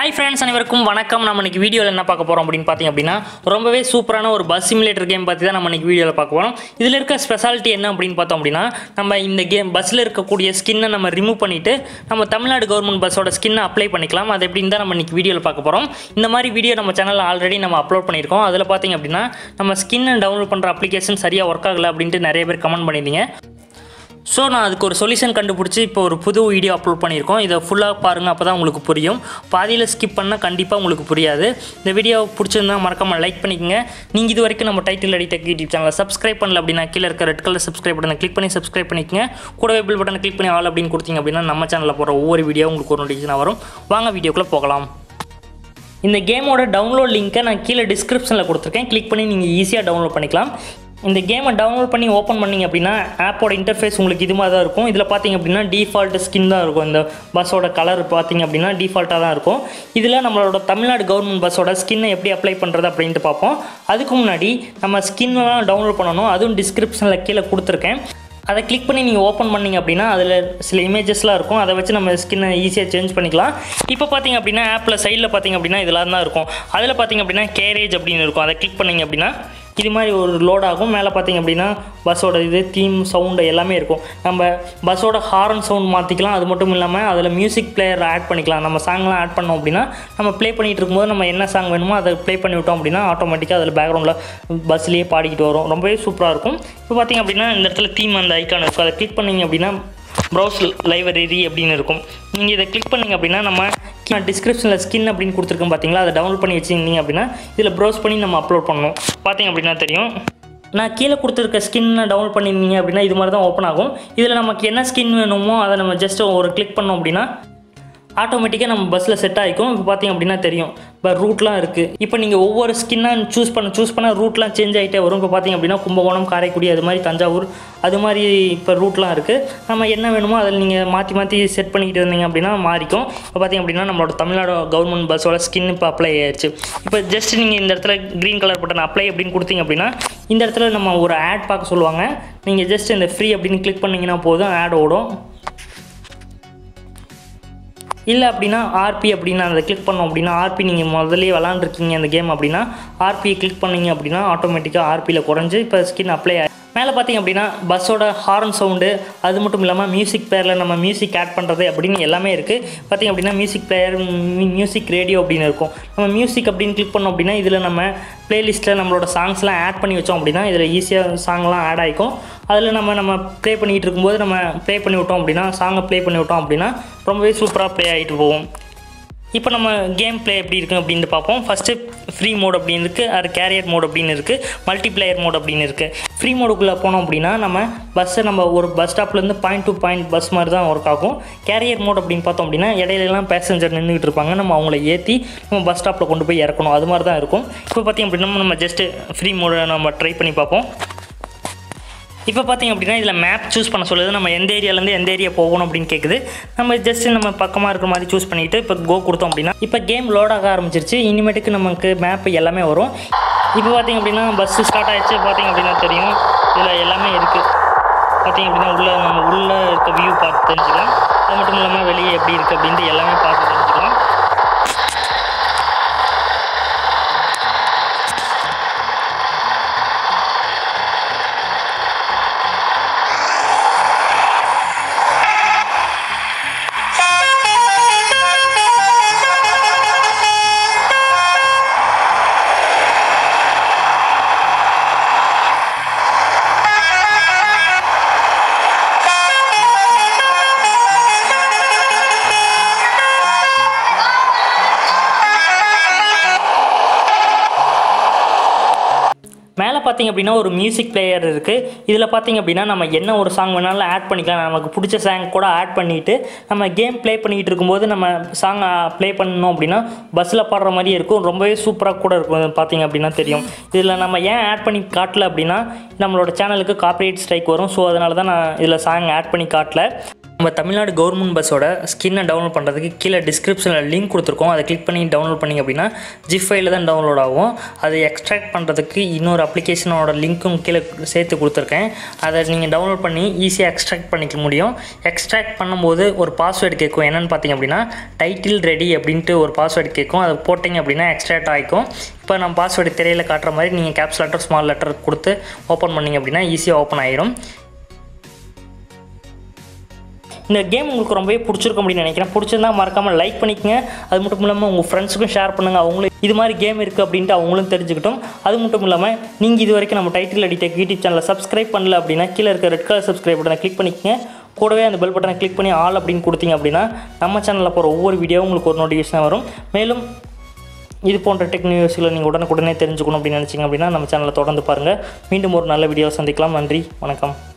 hi friends அனைவருக்கும் வணக்கம் நம்ம இன்னைக்கு வீடியோவில் என்ன பார்க்க போகிறோம் அப்படின்னு பார்த்தீங்க அப்படின்னா ரொம்பவே சூப்பரான ஒரு பஸ் சிமுலேட்டர் கேம் பற்றி தான் நம்ம இன்னைக்கு வீடியோவில் பார்க்க போகிறோம் இதில் இருக்க ஸ்பெஷாலிட்டி என்ன அப்படின்னு பார்த்தோம் அப்படின்னா நம்ம இந்த கேம் பஸ்ஸில் இருக்கக்கூடிய ஸ்கின்னை நம்ம ரிமூவ் பண்ணிவிட்டு நம்ம தமிழ்நாடு கவர்மெண்ட் பஸ்ஸோட ஸ்கின்னை அப்ளை பண்ணிக்கலாம் அது எப்படின்னு தான் நம்ம இன்னைக்கு வீடியோவில் பார்க்க போகிறோம் இந்த மாதிரி வீடியோ நம்ம சேனலில் ஆல்ரெடி நம்ம அப்லோட் பண்ணியிருக்கோம் அதில் பார்த்தீங்க அப்படின்னா நம்ம ஸ்கின்னை டவுன்லோட் பண்ணுற அப்ளிகேஷன் சரியாக ஒர்க் ஆகலை அப்படின்ட்டு நிறைய பேர் கமெண்ட் பண்ணியிருந்தீங்க ஸோ நான் அதுக்கு ஒரு சொல்யூஷன் கண்டுபிடிச்சி இப்போ ஒரு புது வீடியோ அப்லோட் பண்ணியிருக்கோம் இதை ஃபுல்லாக பாருங்கள் அப்போ தான் உங்களுக்கு புரியும் பாதியில் ஸ்கிப் பண்ணால் கண்டிப்பாக உங்களுக்கு புரியாது இந்த வீடியோ பிடிச்சிருந்தா மறக்காம லைக் பண்ணிக்கங்க நீங்கள் இது வரைக்கும் நம்ம டைட்டில் அடி டெக் யூடியூப் சேனலை சப்ஸ்கிரைப் பண்ணல அப்படின்னா கீழே இருக்க ரெட் கலர் சப்ஸ்கிரைப் பட்டனை கிளிக் பண்ணி சப்ஸ்கிரைப் பண்ணிக்கங்க கூடவே பில் பட்டனை கிளிக் பண்ணி ஆல் அப்படின்னு கொடுத்தீங்க அப்படின்னா நம்ம சேனலில் போகிற ஒவ்வொரு வீடியோ உங்களுக்கு ஒரு நோட்டிஃபிகேஷன் வரும் வாங்க வீடியோக்குள்ளே போகலாம் இந்த கேமோட டவுன்லோட் லிங்க்கை நான் கீழே டிஸ்கிரிப்ஷனில் கொடுத்துருக்கேன் கிளிக் பண்ணி நீங்கள் ஈஸியாக டவுன்லோட் பண்ணிக்கலாம் இந்த கேமை டவுன்லோட் பண்ணி ஓப்பன் பண்ணிங்க அப்படின்னா ஆப்போட இன்டர்ஃபேஸ் உங்களுக்கு இது மாதிரி தான் இருக்கும் இதில் பார்த்தீங்க அப்படின்னா டிஃபால்ட் ஸ்கின் தான் இருக்கும் இந்த பஸ்ஸோட கலர் பார்த்தீங்க அப்படின்னா டிஃபால்ட்டாக தான் இருக்கும் இதில் நம்மளோட தமிழ்நாடு கவர்மெண்ட் பஸ்ஸோட ஸ்கின்னை எப்படி அப்ளை பண்ணுறது அப்படின்ட்டு பார்ப்போம் அதுக்கு முன்னாடி நம்ம ஸ்கின்லாம் டவுன்லோட் பண்ணணும் அதுவும் டிஸ்கிரிப்ஷனில் கீழே கொடுத்துருக்கேன் அதை கிளிக் பண்ணி நீங்கள் ஓப்பன் பண்ணீங்க அப்படின்னா அதில் சில இமேஜஸ்லாம் இருக்கும் அதை வச்சு நம்ம ஸ்கின்னை ஈஸியாக சேஞ்ச் பண்ணிக்கலாம் இப்போ பார்த்தீங்க அப்படின்னா ஆப்பில் சைடில் பார்த்தீங்க அப்படின்னா இதெல்லாம் தான் இருக்கும் அதில் பார்த்தீங்க அப்படின்னா கேரேஜ் அப்படின்னு இருக்கும் அதை கிளிக் பண்ணீங்க அப்படின்னா இது மாதிரி ஒரு லோட் ஆகும் மேலே பார்த்தீங்க அப்படின்னா பஸ்ஸோட இது தீம் சவுண்டு எல்லாமே இருக்கும் நம்ம பஸ்ஸோட ஹாரன் சவுண்ட் மாற்றிக்கலாம் அது மட்டும் இல்லாமல் அதில் மியூசிக் பிளேயர் ஆட் பண்ணிக்கலாம் நம்ம சாங்லாம் ஆட் பண்ணோம் அப்படின்னா நம்ம ப்ளே பண்ணிகிட்டு இருக்கும்போது நம்ம என்ன சாங் வேணுமோ அதை ப்ளே பண்ணி விட்டோம் அப்படின்னா ஆட்டோமேட்டிக்காக அதில் பேக்ரவுண்டில் பஸ்லேயே பாடிக்கிட்டு வரும் ரொம்பவே சூப்பராக இருக்கும் இப்போ பார்த்தீங்க அப்படின்னா இந்த இடத்துல தீம் அந்த ஐக்கான் இருக்கும் அதை கிளிக் பண்ணீங்க அப்படின்னா ப்ரௌஸ் லைப்ரரி அப்படின்னு இருக்கும் நீங்கள் இதை கிளிக் பண்ணீங்க அப்படின்னா நம்ம நான் டிஸ்கிரிப்ஷனில் ஸ்கின் அப்படின்னு கொடுத்துருக்கேன் பார்த்தீங்களா அதை டவுன்லோட் பண்ணி வச்சிருந்தீங்க அப்படின்னா இதில் ப்ரௌஸ் பண்ணி நம்ம அப்லோட் பண்ணணும் பார்த்தீங்க அப்படின்னா தெரியும் நான் கீழே கொடுத்துருக்க ஸ்கின்னை டவுன்லோட் பண்ணியிருந்தீங்க அப்படின்னா இது மாதிரி தான் ஓப்பன் ஆகும் இதில் நமக்கு என்ன ஸ்கின் வேணுமோ அதை நம்ம ஜஸ்ட் ஒரு கிளிக் பண்ணோம் அப்படின்னா ஆட்டோமேட்டிக்காக நம்ம பஸ்ஸில் செட் ஆகிக்கும் இப்போ பார்த்தீங்க அப்படின்னா தெரியும் இப்போ ரூட்லாம் இருக்குது இப்போ நீங்கள் ஒவ்வொரு ஸ்கின்னாக சூஸ் பண்ண சூஸ் பண்ண ரூட்லாம் சேஞ்ச் ஆகிட்டே வரும் இப்போ பார்த்தீங்க அப்படின்னா கும்பகோணம் காரைக்குடி அது மாதிரி தஞ்சாவூர் அது மாதிரி இப்போ ரூட்லாம் இருக்குது நம்ம என்ன வேணுமோ அதில் நீங்கள் மாற்றி மாற்றி செட் பண்ணிக்கிட்டு இருந்தீங்க அப்படின்னா மாறிக்கும் இப்போ பார்த்தீங்க அப்படின்னா நம்மளோட தமிழ்நாடு கவர்மெண்ட் பஸ்ஸோட ஸ்கின் இப்போ அப்ளை ஆயிடுச்சு இப்போ ஜஸ்ட் நீங்கள் இந்த இடத்துல க்ரீன் கலர் பட்டன் அப்ளை அப்படின்னு கொடுத்தீங்க அப்படின்னா இந்த இடத்துல நம்ம ஒரு ஆட் பார்க்க சொல்லுவாங்க நீங்கள் ஜஸ்ட் இந்த ஃப்ரீ அப்படின்னு கிளிக் பண்ணிங்கன்னா போதும் ஆட் ஓடும் இல்லை அப்படின்னா ஆர்பி அப்படின்னு அதை கிளிக் பண்ணோம் அப்படின்னா ஆர்பி நீங்கள் முதல்ல விளாண்டுருக்கீங்க அந்த கேம் அப்படின்னா ஆர்பியை கிளிக் பண்ணீங்க அப்படின்னா ஆட்டோமேட்டிக்காக ஆர்பியில் குறைஞ்சி இப்போ ஸ்கின் அப்ளை ஆகி மேலே பார்த்தீங்க அப்படின்னா பஸ்ஸோட ஹார்ன் சவுண்டு அது மட்டும் இல்லாமல் மியூசிக் பிளேயரில் நம்ம மியூசிக் ஆட் பண்ணுறது அப்படின்னு எல்லாமே இருக்குது பார்த்தீங்க அப்படின்னா மியூசிக் பிளேயர் மியூசிக் ரேடியோ அப்படின்னு இருக்கும் நம்ம மியூசிக் அப்படின்னு கிளிக் பண்ணோம் அப்படின்னா இதில் நம்ம ப்ளேலிஸ்ட்டில் நம்மளோட சாங்ஸ்லாம் ஆட் பண்ணி வச்சோம் அப்படின்னா இதில் ஈஸியாக சாங்லாம் ஆட் ஆகிக்கும் அதில் நம்ம நம்ம ப்ளே பண்ணிகிட்டு இருக்கும்போது நம்ம ப்ளே பண்ணி விட்டோம் அப்படின்னா சாங்கை ப்ளே பண்ணி விட்டோம் அப்படின்னா ரொம்பவே சூப்பராக ப்ளே ஆகிட்டு போகும் இப்போ நம்ம கேம் ப்ளே எப்படி இருக்குது அப்படின்னு பார்ப்போம் ஃபஸ்ட்டு ஃப்ரீ மோட் அப்படின்னு இருக்குது அது கேரியர் மோட் அப்படின்னு இருக்குது மல்டிப்ளேயர் மோட் அப்படின்னு இருக்குது ஃப்ரீ மோடுக்குள்ளே போனோம் அப்படின்னா நம்ம பஸ்ஸை நம்ம ஒரு பஸ் ஸ்டாப்லேருந்து பாயிண்ட் டு பாயிண்ட் பஸ் மாதிரி தான் ஒர்க் ஆகும் கேரியர் மோட் அப்படின்னு பார்த்தோம் அப்படின்னா இடையிலலாம் பேசஞ்சர் நின்றுட்டு இருப்பாங்க நம்ம அவங்கள ஏற்றி நம்ம பஸ் ஸ்டாப்பில் கொண்டு போய் இறக்கணும் அது மாதிரி தான் இருக்கும் இப்போ பார்த்திங்க அப்படின்னா நம்ம ஜஸ்ட்டு ஃப்ரீ மோடை நம்ம ட்ரை பண்ணி பார்ப்போம் இப்போ பார்த்தீங்க அப்படின்னா இதில் மேப் சூஸ் பண்ண சொல்லுது நம்ம எந்த ஏரியாலேருந்து எந்த ஏரியா போகணும் அப்படின்னு கேட்குது நம்ம ஜஸ்ட் நம்ம பக்கமாக இருக்கிற மாதிரி சூஸ் பண்ணிவிட்டு இப்போ கோ கொடுத்தோம் அப்படின்னா இப்போ கேம் லோட் ஆக ஆரம்பிச்சிருச்சு இனிமேட்டுக்கு நமக்கு மேப் எல்லாமே வரும் இப்போ பார்த்தீங்க அப்படின்னா பஸ்ஸு ஸ்டார்ட் ஆகிடுச்சு பார்த்தீங்க அப்படின்னா தெரியும் இதில் எல்லாமே இருக்குது பார்த்தீங்க அப்படின்னா உள்ளே நம்ம உள்ளே இருக்க வியூ பார்த்து தெரிஞ்சுக்கலாம் அது மட்டும் இல்லாமல் வெளியே எப்படி இருக்குது அப்படின்ட்டு எல்லாமே பார்த்து தெரிஞ்சுக்கலாம் மேலே பார்த்தீங்க அப்படின்னா ஒரு மியூசிக் பிளேயர் இருக்குது இதில் பார்த்தீங்க அப்படின்னா நம்ம என்ன ஒரு சாங் வேணாலும் ஆட் பண்ணிக்கலாம் நமக்கு பிடிச்ச சாங் கூட ஆட் பண்ணிவிட்டு நம்ம கேம் ப்ளே பண்ணிக்கிட்டு இருக்கும்போது நம்ம சாங் ப்ளே பண்ணணும் அப்படின்னா பஸ்ஸில் பாடுற மாதிரியே இருக்கும் ரொம்பவே சூப்பராக கூட இருக்கும் பார்த்தீங்க அப்படின்னா தெரியும் இதில் நம்ம ஏன் ஆட் பண்ணி காட்டல அப்படின்னா நம்மளோட சேனலுக்கு காப்பிரைட் ஸ்ட்ரைக் வரும் ஸோ அதனால தான் நான் இதில் சாங் ஆட் பண்ணி காட்டல நம்ம தமிழ்நாடு கவர்மெண்ட் பஸ்ஸோட ஸ்கின்னை டவுன்லோட் பண்ணுறதுக்கு கீழே டிஸ்கிரிப்ஷனில் லிங்க் கொடுத்துருக்கோம் அதை கிளிக் பண்ணி டவுன்லோட் பண்ணிங்க அப்படின்னா ஜிப் ஃபைலில் தான் டவுன்லோட் ஆகும் அதை எக்ஸ்ட்ராக்ட் பண்ணுறதுக்கு இன்னொரு அப்ளிகேஷனோட லிங்க்கும் கீழே சேர்த்து கொடுத்துருக்கேன் அதை நீங்கள் டவுன்லோட் பண்ணி ஈஸியாக எக்ஸ்ட்ராக்ட் பண்ணிக்க முடியும் எக்ஸ்ட்ராக்ட் பண்ணும்போது ஒரு பாஸ்வேர்டு கேட்கும் என்னென்னு பார்த்தீங்க அப்படின்னா டைட்டில் ரெடி அப்படின்ட்டு ஒரு பாஸ்வேர்டு கேட்கும் அதை போட்டிங்க அப்படின்னா எக்ஸ்ட்ராக்ட் ஆகிக்கும் இப்போ நம்ம பாஸ்வேர்டு திரையில் காட்டுற மாதிரி நீங்கள் கேப்ஸ் லெட்டர் ஸ்மால் லெட்டர் கொடுத்து ஓப்பன் பண்ணிங்க அப்படின்னா ஈஸியாக ஓப்பன் ஆயிரும் இந்த கேம் உங்களுக்கு ரொம்பவே பிடிச்சிருக்கும் அப்படின்னு நினைக்கிறேன் பிடிச்சிருந்தா மறக்காமல் லைக் பண்ணிக்கங்க அது மட்டும் இல்லாமல் உங்கள் ஃப்ரெண்ட்ஸுக்கும் ஷேர் பண்ணுங்கள் அவங்களும் இது மாதிரி கேம் இருக்குது அப்படின்ட்டு அவங்களும் தெரிஞ்சுக்கிட்டோம் அது மட்டும் இல்லாமல் நீங்கள் இது வரைக்கும் நம்ம டைட்டில் அடிட்டக் யூடியூப் சேனலை சப்ஸ்கிரைப் பண்ணல அப்படின்னா கீழே இருக்க ரெட் கலர் சப்ஸ்கிரைப் பட்டனை கிளிக் பண்ணிக்கங்க கூடவே அந்த பெல் பட்டனை கிளிக் பண்ணி ஆல் அப்படின்னு கொடுத்தீங்க அப்படின்னா நம்ம சேனலில் போகிற ஒவ்வொரு வீடியோவும் உங்களுக்கு ஒரு நோட்டிஃபிகேஷன் வரும் மேலும் இது போன்ற டெக்னாலஜிகளை நீங்கள் உடனுக்குடனே தெரிஞ்சுக்கணும் அப்படின்னு நினச்சிங்க அப்படின்னா நம்ம சேனலை தொடர்ந்து பாருங்கள் மீண்டும் ஒரு நல்ல வீடியோவை சந்திக்கலாம் நன்றி வணக்கம்